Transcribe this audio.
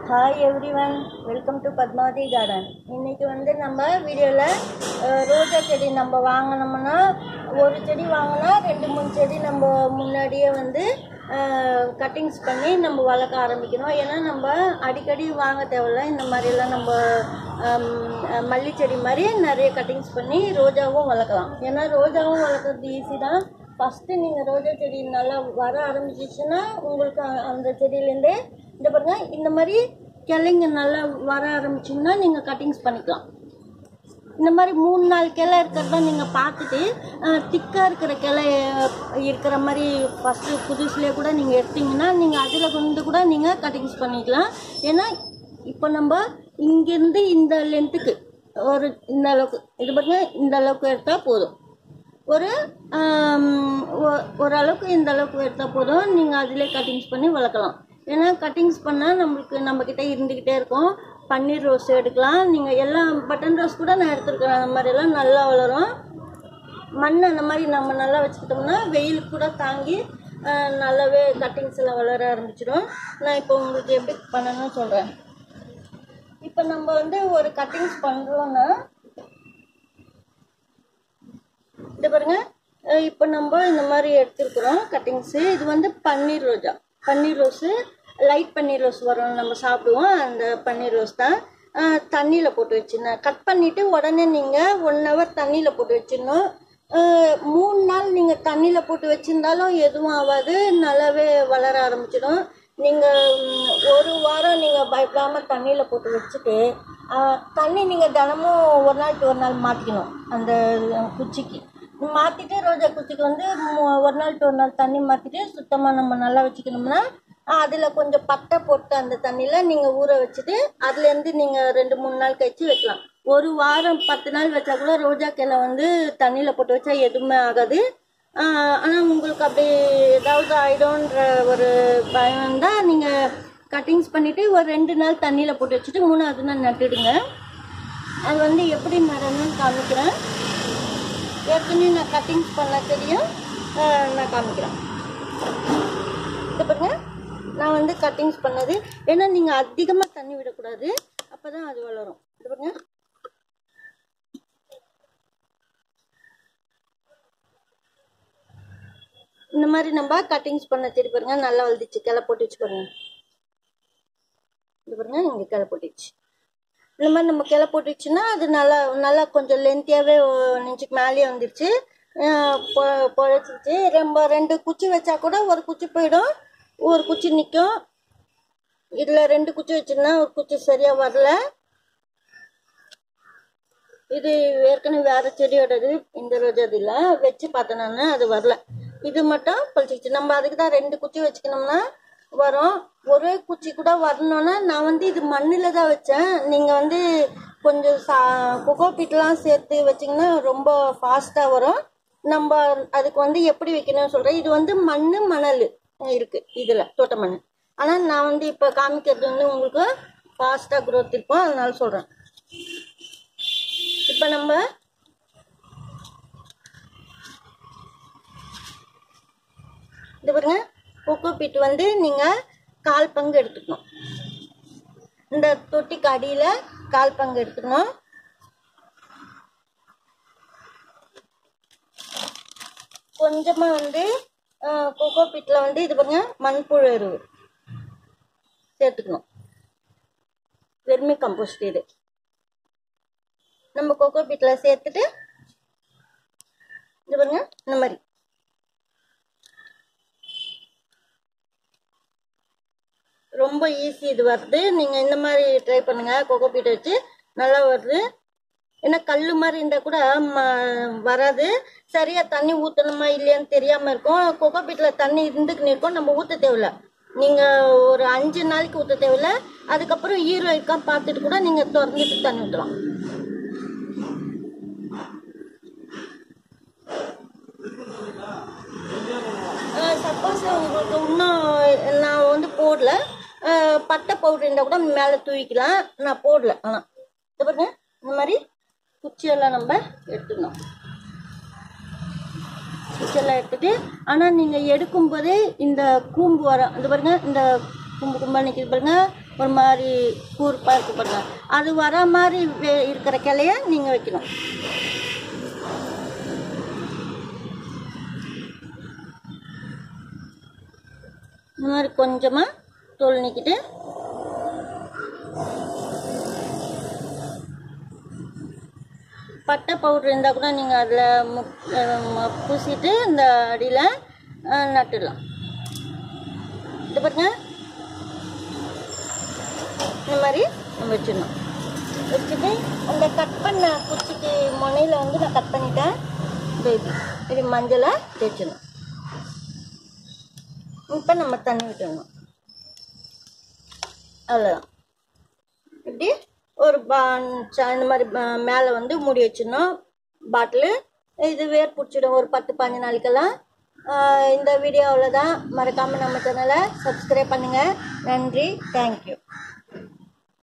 hi everyone welcome to Padmavathi garden இன்னைக்கு வந்து நம்ம வீடியோவில் ரோஜா செடி நம்ம வாங்கினோம்னா ஒரு செடி வாங்கினா ரெண்டு மூணு செடி நம்ம முன்னாடியே வந்து கட்டிங்ஸ் பண்ணி நம்ம வளர்க்க ஆரம்பிக்கணும் ஏன்னா நம்ம அடிக்கடி வாங்க தேவையில்ல இந்த மாதிரிலாம் நம்ம ஆம், மல்லி செடி மாதிரி நிறைய கட்டிங்ஸ் பண்ணி ரோஜாவும் வளர்க்கலாம் ஏன்னா ரோஜாவும் வளர்க்குறது ஈஸி தான் ஃபஸ்ட்டு நீங்கள் ரோஜா செடி நல்லா வர ஆரம்பிச்சிச்சுன்னா உங்களுக்கு அ- அந்த செடியிலேருந்தே இந்த பாருங்க இந்த மாதிரி கிளைங்க நல்லா வர ஆரம்பிச்சிங்கன்னா நீங்கள் கட்டிங்ஸ் பண்ணிக்கலாம் இந்த மாதிரி மூணு நாலு கிளை இருக்கிறத நீங்கள் பார்த்துட்டு திக்காக இருக்கிற கிளை இருக்கிற மாதிரி ஃபஸ்ட்டு புதுசுலேயே கூட நீங்கள் எடுத்தீங்கன்னா நீங்கள் அதில் கொண்டு கூட நீங்கள் கட்டிங்ஸ் பண்ணிக்கலாம் ஏன்னா இப்போ நம்ம இங்கேருந்து இந்த லென்த்துக்கு ஒரு இந்த அளவுக்கு இது பாருங்க இந்த அளவுக்கு எடுத்தால் போதும் ஒரு ஆம், ஒ- ஓரளவுக்கு இந்த அளவுக்கு எடுத்தால் போதும் நீங்கள் அதிலே கட்டிங்ஸ் பண்ணி வளர்க்கலாம் ஏன்னா கட்டிங்ஸ் பண்ணால் நம்மளுக்கு நம்மக்கிட்ட இருந்துக்கிட்டே இருக்கும் பன்னீர் ரோஸ் எடுக்கலாம் நீங்கள் எல்லா பட்டன் ரோஸ் கூட நான் எடுத்துருக்கிறேன் அந்த மாதிரியெல்லாம் நல்லா வளரும் மண் அந்த மாதிரி நம்ம நல்லா வச்சுக்கிட்டோம்னா வெயில் கூட தாங்கி ஆ, நல்லாவே கட்டிங்ஸ் எல்லாம் வளர ஆரம்பிச்சிடும் நான் இப்போ உங்களுக்கு எப்படி பண்ணணும்னு சொல்கிறேன் இப்போ நம்ம வந்து ஒரு கட்டிங்ஸ் பண்ணுறோன்னா இது பாருங்க அஹ் இப்போ நம்ம இந்த மாதிரி எடுத்துருக்குறோம் கட்டிங்ஸு இது வந்து பன்னீர் ரோஜா பன்னீர் ரோஸு லைட் பன்னீர் ரோஸ் வரும் நம்ம சாப்பிடுவோம் அந்த பன்னீர் ரோஸ் தான் தண்ணியில் போட்டு வச்சிருந்தேன் கட் பண்ணிவிட்டு உடனே நீங்கள் ஒன் ஹவர் தண்ணியில் போட்டு வச்சிடணும் அஹ் மூணு நாள் நீங்கள் தண்ணியில் போட்டு வச்சிருந்தாலும் எதுவும் ஆகாது நல்லாவே வளர ஆரம்பிச்சிடும் நீங்கள் ஒரு வாரம் நீங்கள் பயப்படாமல் தண்ணியில் போட்டு வச்சுட்டு அஹ் தண்ணி நீங்கள் தினமும் ஒரு நாளைக்கு ஒரு நாள் மாற்றிக்கணும் அந்த குச்சிக்கு மாற்றிட்டு ரோஜா குச்சிக்கு வந்து மு- ஒரு நாள் ஒரு நாள் தண்ணி மாற்றிட்டு சுத்தமாக நம்ம நல்லா வச்சுக்கணும்னா அதில் கொஞ்சம் பட்டை போட்டு அந்த தண்ணியில் நீங்கள் ஊற வச்சுட்டு அதுலேருந்து நீங்கள் ரெண்டு மூணு நாள் கழிச்சு வைக்கலாம் ஒரு வாரம் பத்து நாள் வச்சா கூட ரோஜா கிளை வந்து தண்ணியில் போட்டு வச்சா எதுவுமே ஆகாது ஆனால் உங்களுக்கு அப்படி ஏதாவது ஆயிடும்ன்ற ஒரு பயம் இருந்தால் நீங்கள் கட்டிங்ஸ் பண்ணிவிட்டு ஒரு ரெண்டு நாள் தண்ணியில் போட்டு வச்சுட்டு மூணாவது நாள் நட்டுடுங்க அது வந்து எப்படி நடணும்னு காமிக்கிறேன் ஏற்கனவே நான் கட்டிங்ஸ் பண்ண தெரியும் ஆஹ் நான் காமிக்கிறேன் இது பாருங்க நான் வந்து கட்டிங்ஸ் பண்ணது ஏன்னா நீங்கள் அதிகமாக தண்ணி விடக்கூடாது அப்போ தான் அது வளரும் இது பாருங்க இந்த மாதிரி நம்ம கட்டிங்ஸ் பண்ண சரி பாருங்க நல்லா வளர்ந்துச்சு கிளை போட்டுச்சு பாருங்க இது பாருங்க இங்கே கிளை போட்டுச்சு இந்த மாதிரி நம்ம கிளை போட்டுச்சுன்னா அது நல்லா நல்லா கொஞ்சம் லென்த்தியாகவே நெஞ்சுக்கு மேலேயே வந்துடுச்சு அஹ் பொ- பொழைச்சிச்சு ரொம்ப ரெண்டு குச்சி வச்சா கூட ஒரு குச்சி போயிடும் ஒரு குச்சி நிற்கும் இதில் ரெண்டு குச்சி வச்சிருந்தா ஒரு குச்சி சரியாக வரல இது ஏற்கனவே வேற செடியோடது இந்த ரோஜா இதில் வச்சு பார்த்தேன் நான் அது வரல இது மட்டும் பழிச்சிச்சு நம்ம அதுக்கு தான் ரெண்டு குச்சி வச்சுக்கணும்னா வரும் ஒரே குச்சி கூட வரணும்னா நான் வந்து இது மண்ணில் தான் வச்சேன் நீங்கள் வந்து கொஞ்சம் சா கொக்கோ பீட்லாம் சேர்த்து வச்சிங்கன்னா ரொம்ப ஃபாஸ்ட்டாக வரும் நம்ம அதுக்கு வந்து எப்படி வைக்கணும்னு சொல்கிறேன் இது வந்து மண் மணல் இருக்குது இதில் தோட்ட மண் ஆனால் நான் வந்து இப்போ காமிக்கிறது வந்து உங்களுக்கு ஃபாஸ்ட்டாக growth இருக்கும் அதனால சொல்கிறேன் இப்போ நம்ம இது பாருங்க கொக்கோ பீட் வந்து நீங்கள் கால் பங்கு எடுத்துக்கணும் இந்த தொட்டிக்கு அடியில் கால் பங்கு எடுத்துக்கணும் கொஞ்சமாக வந்து கொக்கோ பீட்டில் வந்து இது பாருங்க மண்புழு எருவு சேர்த்துக்கணும் வெர்மி கம்போஸ்ட் இது நம்ம கொக்கோ பீட்டில் சேர்த்துட்டு இது பாருங்க இந்த மாதிரி ரொம்ப ஈஸி இது வருது நீங்கள் இந்த மாதிரி ட்ரை பண்ணுங்கள் கொக்கோ பீட்டை வச்சு நல்லா வருது ஏன்னா கல் மாதிரி இருந்தால் கூட ம- வராது சரியாக தண்ணி ஊற்றணுமா இல்லையான்னு தெரியாமல் இருக்கும் கொக்கோ பீட்டில் தண்ணி இருந்துக்குன்னு இருக்கும் நம்ம ஊற்ற தேவையில்ல நீங்கள் ஒரு அஞ்சு நாளைக்கு ஊற்ற தேவையில்ல அதுக்கப்புறம் ஈரம் இருக்கா பார்த்துட்டு கூட நீங்கள் திறந்துட்டு தண்ணி ஊற்றலாம் சப்போஸ் உங்களுக்கு இன்னும் நான் வந்து போடல அஹ் பட்டை பவுடர் இருந்தால் கூட மேலே தூவிக்கலாம் நான் போடல ஆனால் இது பாருங்க இந்த மாதிரி குச்சியெல்லாம் நம்ம எடுத்துக்கணும் குச்சியெல்லாம் எடுத்துட்டு ஆனால் நீங்கள் எடுக்கும்போதே இந்த கூம்பு வர இது பாருங்க இந்த கும்பு கும்பா நிற்கிது பாருங்க ஒரு மாதிரி கூர்ப்பாக இருக்கு பாருங்க அது வர மாதிரி வே- இருக்கிற கிளைய நீங்கள் வைக்கணும் இந்த மாதிரி கொஞ்சமாக தோல் நீக்கிட்டு பட்டை பவுட்ரு இருந்தால் கூட நீங்கள் அதில் பூசிட்டு இந்த அடியில் நட்டுடலாம் இது பாருங்க இந்த மாதிரி நம்ம வச்சிடணும் வச்சுட்டு அந்த கட் பண்ண குச்சிக்கு முனையில் வந்து நான் கட் பண்ணிட்டேன் பேபி இது மஞ்சளை தேய்ச்சிடணும் இப்போ நம்ம தண்ணி விட்டுடணும் அவ்வளோதான் இப்படி ஒரு பா ச- இந்த மாதிரி ப- மேலே வந்து மூடி வச்சிடணும் பாட்டிலு இது வேர் பிடிச்சிடும் ஒரு பத்து பாஞ்சு நாளைக்கெல்லாம் ஆஹ் இந்த வீடியோ அவ்வளோதான் மறக்காமல் நம்ம சேனலை சப்ஸ்கிரைப் பண்ணுங்கள் நன்றி தேங்க்யூ